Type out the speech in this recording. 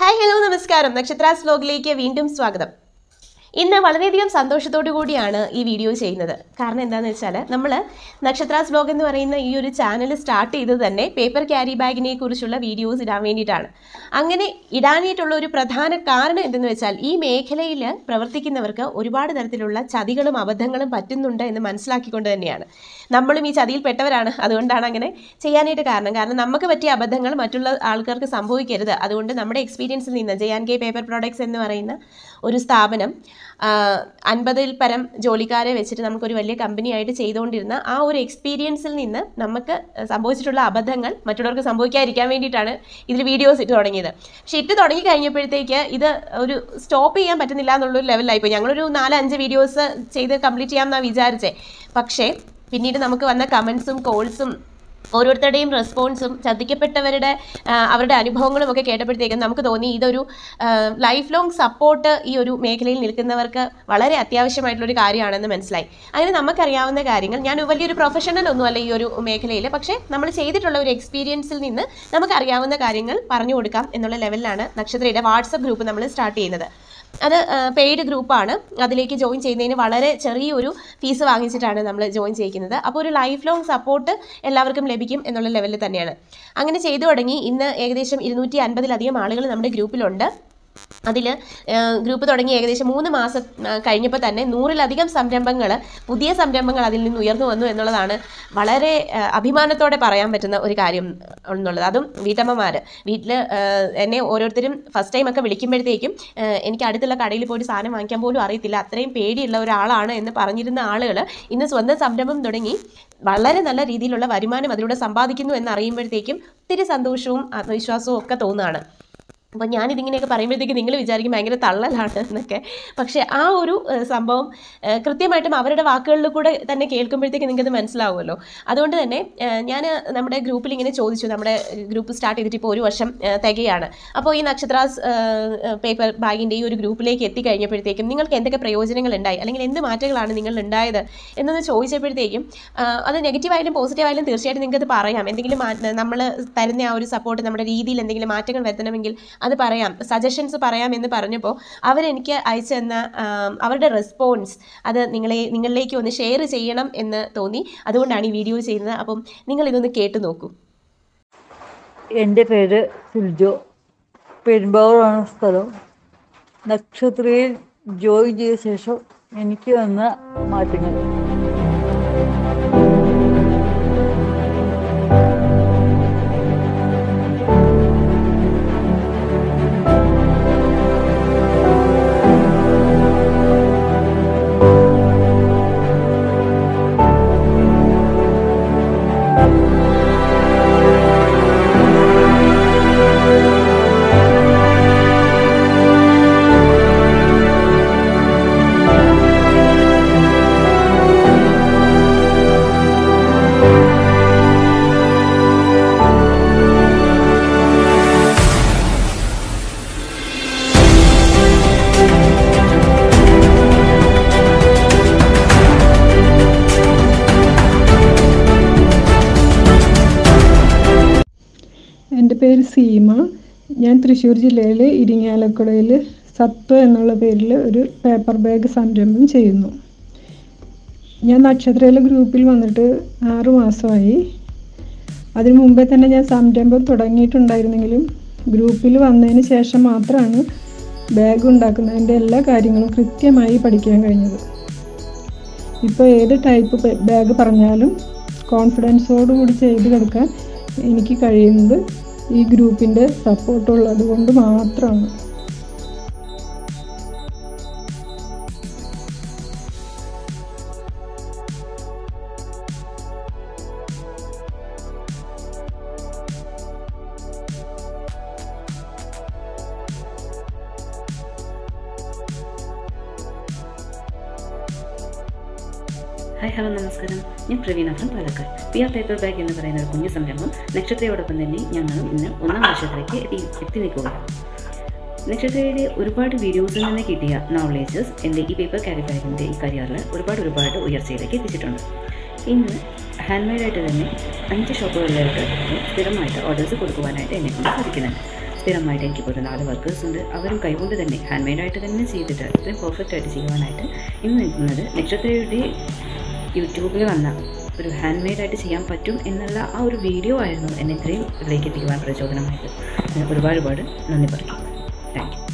hi hello നമസ്കാരം നക്ഷത്രാസ് വ്ലോഗിലേക്ക് വീണ്ടും സ്വാഗതം ഇന്ന് വളരെയധികം സന്തോഷത്തോടു കൂടിയാണ് ഈ വീഡിയോ ചെയ്യുന്നത് കാരണം എന്താണെന്ന് വെച്ചാൽ നമ്മൾ നക്ഷത്രാസ് വ്ലോഗ് എന്ന് പറയുന്ന ഈ ഒരു ചാനൽ സ്റ്റാർട്ട് ചെയ്തത് തന്നെ പേപ്പർ ക്യാരി ബാഗിനെ കുറിച്ചുള്ള വീഡിയോസ് ഇടാൻ വേണ്ടിയിട്ടാണ് അങ്ങനെ ഇടാനായിട്ടുള്ള ഒരു പ്രധാന കാരണം എന്തെന്ന് വെച്ചാൽ ഈ മേഖലയിൽ പ്രവർത്തിക്കുന്നവർക്ക് ഒരുപാട് തരത്തിലുള്ള ചതികളും അബദ്ധങ്ങളും പറ്റുന്നുണ്ട് എന്ന് മനസ്സിലാക്കിക്കൊണ്ട് തന്നെയാണ് നമ്മളും ഈ ചതിയിൽ പെട്ടവരാണ് അതുകൊണ്ടാണ് അങ്ങനെ ചെയ്യാനായിട്ട് കാരണം കാരണം നമുക്ക് പറ്റിയ അബദ്ധങ്ങൾ മറ്റുള്ള ആൾക്കാർക്ക് സംഭവിക്കരുത് അതുകൊണ്ട് നമ്മുടെ എക്സ്പീരിയൻസിൽ നിന്ന് J and K paper products എന്ന് പറയുന്ന ഒരു സ്ഥാപനം ആ, അൻപതിൽ പരം ജോലിക്കാരെ വെച്ചിട്ട് നമുക്കൊരു വലിയ കമ്പനിയായിട്ട് ചെയ്തുകൊണ്ടിരുന്ന ആ ഒരു എക്സ്പീരിയൻസിൽ നിന്ന് നമുക്ക് സംഭവിച്ചിട്ടുള്ള അബദ്ധങ്ങൾ മറ്റുള്ളവർക്ക് സംഭവിക്കാതിരിക്കാൻ വേണ്ടിയിട്ടാണ് ഇതിൽ വീഡിയോസ് ഇട്ട് തുടങ്ങിയത് പക്ഷേ ഇട്ട് തുടങ്ങി കഴിഞ്ഞപ്പോഴത്തേക്ക് ഇത് ഒരു സ്റ്റോപ്പ് ചെയ്യാൻ പറ്റുന്നില്ല എന്നുള്ളൊരു ലെവലിലായിപ്പോയി ഞങ്ങളൊരു നാല് അഞ്ച് വീഡിയോസ് ചെയ്ത് കംപ്ലീറ്റ് ചെയ്യാമെന്നാണ് വിചാരിച്ചേ പക്ഷേ പിന്നീട് നമുക്ക് വന്ന കമൻസും കോൾസും ഓരോരുത്തരുടെയും റെസ്പോൺസും ചതിക്കപ്പെട്ടവരുടെ ആ, അവരുടെ അനുഭവങ്ങളും ഒക്കെ കേട്ടപ്പോഴത്തേക്കും നമുക്ക് തോന്നി ഇതൊരു ലൈഫ് ലോങ് സപ്പോർട്ട് ഈ ഒരു മേഖലയിൽ നിൽക്കുന്നവർക്ക് വളരെ അത്യാവശ്യമായിട്ടുള്ളൊരു കാര്യമാണെന്ന് മനസ്സിലായി അങ്ങനെ നമുക്കറിയാവുന്ന കാര്യങ്ങൾ ഞാൻ വലിയൊരു പ്രൊഫഷണൽ ഒന്നുമല്ല ഈ ഒരു മേഖലയിൽ പക്ഷേ നമ്മൾ ചെയ്തിട്ടുള്ള ഒരു എക്സ്പീരിയൻസിൽ നിന്ന് നമുക്കറിയാവുന്ന കാര്യങ്ങൾ പറഞ്ഞു കൊടുക്കാം എന്നുള്ള ലെവലിലാണ് നക്ഷത്രയുടെ വാട്സപ്പ് ഗ്രൂപ്പ് നമ്മൾ സ്റ്റാർട്ട് ചെയ്യുന്നത് അത് പെയ്ഡ് ഗ്രൂപ്പാണ് അതിലേക്ക് ജോയിൻ ചെയ്യുന്നതിന് വളരെ ചെറിയൊരു ഫീസ് വാങ്ങിച്ചിട്ടാണ് നമ്മൾ ജോയിൻ ചെയ്യിക്കുന്നത് അപ്പോൾ ഒരു ലൈഫ് ലോങ് സപ്പോർട്ട് എല്ലാവർക്കും ലഭിക്കും എന്നുള്ള ലെവലിൽ തന്നെയാണ് അങ്ങനെ ചെയ്തു തുടങ്ങി ഇന്ന് ഏകദേശം ഇരുന്നൂറ്റി അൻപതിലധികം ആളുകൾ നമ്മുടെ ഗ്രൂപ്പിലുണ്ട് അതിൽ ഗ്രൂപ്പ് തുടങ്ങി ഏകദേശം മൂന്ന് മാസം ആ, കഴിഞ്ഞപ്പോൾ തന്നെ നൂറിലധികം സംരംഭങ്ങൾ പുതിയ സംരംഭങ്ങൾ അതിൽ നിന്ന് ഉയർന്നു വന്നു എന്നുള്ളതാണ് വളരെ ആ, അഭിമാനത്തോടെ പറയാൻ പറ്റുന്ന ഒരു കാര്യം എന്നുള്ളത് അതും വീട്ടമ്മമാർ വീട്ടിൽ എന്നെ ഓരോരുത്തരും ഫസ്റ്റ് ടൈം ഒക്കെ വിളിക്കുമ്പോഴത്തേക്കും ആ, എനിക്ക് അടുത്തുള്ള കടയിൽ പോയിട്ട് സാധനം വാങ്ങിക്കാൻ പോലും അറിയത്തില്ല അത്രയും പേടിയുള്ള ഒരാളാണ് എന്ന് പറഞ്ഞിരുന്ന ആളുകൾ ഇന്ന് സ്വന്തം സംരംഭം തുടങ്ങി വളരെ നല്ല രീതിയിലുള്ള വരുമാനം അതിലൂടെ സമ്പാദിക്കുന്നു എന്ന് അറിയുമ്പോഴത്തേക്കും ഒത്തിരി സന്തോഷവും ആത്മവിശ്വാസവും ഒക്കെ തോന്നുകയാണ് അപ്പോൾ ഞാനിതിങ്ങനെയൊക്കെ പറയുമ്പോഴത്തേക്ക് നിങ്ങൾ വിചാരിക്കും ഭയങ്കര തള്ളലാണ് എന്നൊക്കെ പക്ഷേ ആ ഒരു ഏഹ്, സംഭവം ഏഹ്, കൃത്യമായിട്ടും അവരുടെ വാക്കുകളിൽ കൂടെ തന്നെ കേൾക്കുമ്പോഴത്തേക്ക് നിങ്ങൾക്കത് മനസ്സിലാവുമല്ലോ അതുകൊണ്ട് തന്നെ ഞാൻ നമ്മുടെ ഗ്രൂപ്പിൽ ഇങ്ങനെ ചോദിച്ചു നമ്മുടെ ഗ്രൂപ്പ് സ്റ്റാർട്ട് ചെയ്തിട്ട് ഇപ്പോൾ ഒരു വർഷം ഏഹ്, തികയാണ് അപ്പോൾ ഈ നക്ഷത്രാസ് പേപ്പർ ബാഗിൻ്റെ ഈ ഒരു ഗ്രൂപ്പിലേക്ക് എത്തിക്കഴിഞ്ഞപ്പോഴത്തേക്കും നിങ്ങൾക്ക് എന്തൊക്കെ പ്രയോജനങ്ങൾ ഉണ്ടായി അല്ലെങ്കിൽ എന്ത് മാറ്റങ്ങളാണ് നിങ്ങൾ ഉണ്ടായത് എന്നൊന്ന് ചോദിച്ചപ്പോഴത്തേക്കും ആ, അത് നെഗറ്റീവായാലും പോസിറ്റീവായാലും തീർച്ചയായിട്ടും നിങ്ങൾക്ക് അത് പറയാം എന്തെങ്കിലും നമ്മൾ തരുന്ന ആ ഒരു സപ്പോർട്ട് നമ്മുടെ രീതിയിൽ എന്തെങ്കിലും മാറ്റങ്ങൾ വരുത്തണമെങ്കിൽ അത് പറയാം സജഷൻസ് പറയാം എന്ന് പറഞ്ഞപ്പോൾ അവരെനിക്ക് അയച്ചു തന്ന ആം, അവരുടെ റെസ്പോൺസ് അത് നിങ്ങളെ നിങ്ങളിലേക്ക് ഒന്ന് ഷെയർ ചെയ്യണം എന്ന് തോന്നി അതുകൊണ്ടാണ് ഈ വീഡിയോ ചെയ്യുന്നത് അപ്പം നിങ്ങൾ ഇതൊന്ന് കേട്ടു നോക്കൂ എൻ്റെ പേര് സിൽജോ പെരുമ്പാവൂരാണ് സ്ഥലം നക്ഷത്രയിൽ ജോയിൻ ചെയ്ത ശേഷം എനിക്ക് വന്ന മാറ്റങ്ങൾ എൻ്റെ പേര് സീമ ഞാൻ തൃശ്ശൂർ ജില്ലയിലെ ഇരിങ്ങാലക്കുടയിൽ സത്വ എന്നുള്ള പേരിൽ ഒരു പേപ്പർ ബാഗ് സംരംഭം ചെയ്യുന്നു ഞാൻ നക്ഷത്രയിലെ ഗ്രൂപ്പിൽ വന്നിട്ട് ആറ് മാസമായി അതിനു മുമ്പേ തന്നെ ഞാൻ സംരംഭം തുടങ്ങിയിട്ടുണ്ടായിരുന്നെങ്കിലും ഗ്രൂപ്പിൽ വന്നതിന് ശേഷം മാത്രമാണ് ബാഗ് ഉണ്ടാക്കുന്നതിൻ്റെ എല്ലാ കാര്യങ്ങളും കൃത്യമായി പഠിക്കാൻ കഴിഞ്ഞത് ഇപ്പോൾ ഏത് ടൈപ്പ് ബാഗ് പറഞ്ഞാലും കോൺഫിഡൻസോടുകൂടി ചെയ്ത് കൊടുക്കാൻ എനിക്ക് കഴിയുന്നത് ഈ ഗ്രൂപ്പിൻ്റെ സപ്പോർട്ട് ഉള്ളത് കൊണ്ട് മാത്രമാണ് ഹായ് ഹലോ നമസ്കാരം ഞാൻ Praveena from Palakkad P R paper bag എന്ന് പറയുന്ന ഒരു കുഞ്ഞു സംരംഭം നക്ഷത്രയോടൊപ്പം തന്നെ ഞങ്ങളും ഇന്ന് ഒന്നാം വർഷത്തിലേക്ക് എത്തി എത്തി നിൽക്കുകയാണ് നക്ഷത്രയുടെ ഒരുപാട് വീഡിയോസിൽ നിന്ന് കിട്ടിയ നോളേജസ് എൻ്റെ ഈ പേപ്പർ ക്യാരി ബാഗിൻ്റെ ഈ കരിയറിൽ ഒരുപാട് ഒരുപാട് ഉയർച്ചയിലേക്ക് എത്തിച്ചിട്ടുണ്ട് ഇന്ന് ഹാൻഡ് മെയ്ഡായിട്ട് തന്നെ അഞ്ച് ഷോപ്പുകളിലായിട്ട് സ്ഥിരമായിട്ട് ഓർഡേഴ്സ് കൊടുക്കുവാനായിട്ട് എന്നെ കൊണ്ട് സാധിക്കുന്നുണ്ട് സ്ഥിരമായിട്ട് എനിക്കിപ്പോൾ ഒരു നാല് വർക്കേഴ്സ് ഉണ്ട് അവരും കൈകൊണ്ട് തന്നെ ഹാൻഡ് മെയ്ഡായിട്ട് തന്നെ ചെയ്തിട്ട് ഇത്രയും പെർഫെക്റ്റ് ആയിട്ട് ചെയ്യുവാനായിട്ട് ഇന്ന് നിൽക്കുന്നത് നക്ഷത്രയുടെ യൂട്യൂബിൽ വന്ന ഒരു ഹാൻഡ് മെയ്ഡായിട്ട് ചെയ്യാൻ പറ്റും എന്നുള്ള ആ ഒരു വീഡിയോ ആയിരുന്നു എന്നെ ഇത്രയും ഇതിലേക്ക് എത്തിക്കുവാൻ പ്രചോദനമായത് ഞാൻ ഒരുപാട് ഒരുപാട് നന്ദി പറയുന്നു താങ്ക് യു